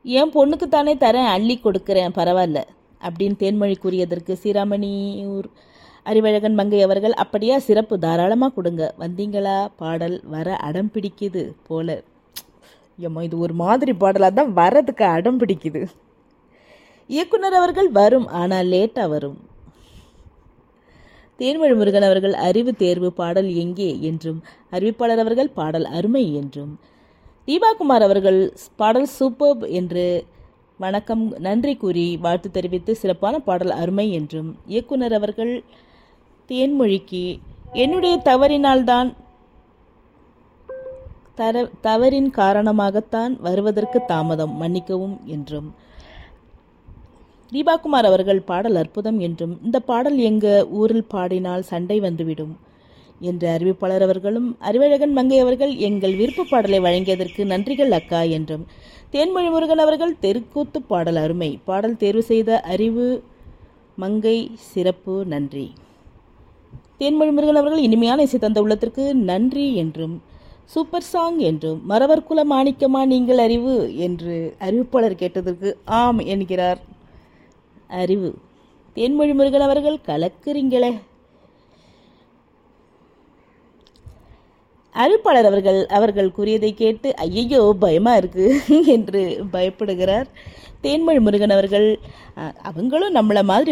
என் பொண்ணுக்கு தானே தரேன் அள்ளி கொடுக்குறேன் பரவாயில்ல அப்படின்னு தேன்மொழி கூறியதற்கு சீராமணியூர் அறிவழகன் மங்கை அவர்கள் அப்படியா சிறப்பு தாராளமாக கொடுங்க வந்தீங்களா பாடல் வர அடம் பிடிக்குது போல ஏம்மா இது ஒரு மாதிரி பாடலாக தான் வரதுக்கு அடம் பிடிக்குது இயக்குனர் அவர்கள் வரும் ஆனால் லேட்டாக வரும் தேன்மொழி முருகன் அவர்கள் அறிவு தேர்வு பாடல் எங்கே என்றும் அறிவிப்பாளர் அவர்கள் பாடல் அருமை என்றும் தீபாகுமார் அவர்கள் பாடல் சூப்பர் என்று வணக்கம் நன்றி கூறி வாழ்த்து தெரிவித்து சிறப்பான பாடல் அருமை என்றும் இயக்குனர் அவர்கள் தேன்மொழிக்கு என்னுடைய தவறினால்தான் தர தவறின் காரணமாகத்தான் வருவதற்கு தாமதம் மன்னிக்கவும் என்றும் தீபாகுமார் அவர்கள் பாடல் அற்புதம் என்றும் இந்த பாடல் எங்க ஊரில் பாடினால் சண்டை வந்துவிடும் என்று அறிவிப்பாளர் அவர்களும் அறிவழகன் மங்கை அவர்கள் எங்கள் விருப்ப பாடலை வழங்கியதற்கு நன்றிகள் அக்கா என்றும் தேன்மொழி முருகன் அவர்கள் தெருக்கூத்து பாடல் அருமை பாடல் தேர்வு செய்த அறிவு மங்கை சிறப்பு நன்றி தேன்மொழி முருகன் அவர்கள் இனிமையான இசை தந்த உள்ளத்திற்கு நன்றி என்றும் சூப்பர் சாங் என்றும் மறவர் குல மாணிக்கமா நீங்கள் அறிவு என்று அறிவிப்பாளர் கேட்டதற்கு ஆம் என்கிறார் அறிவு தேன்மொழி முருகன் அவர்கள் கலக்குறீங்களே அறிவிப்பாளர் அவர்கள் அவர்கள் கூறியதை கேட்டு ஐயையோ பயமா இருக்கு என்று பயப்படுகிறார் தேன்மொழி முருகன் அவர்கள் அஹ், அவங்களும் நம்மள மாதிரி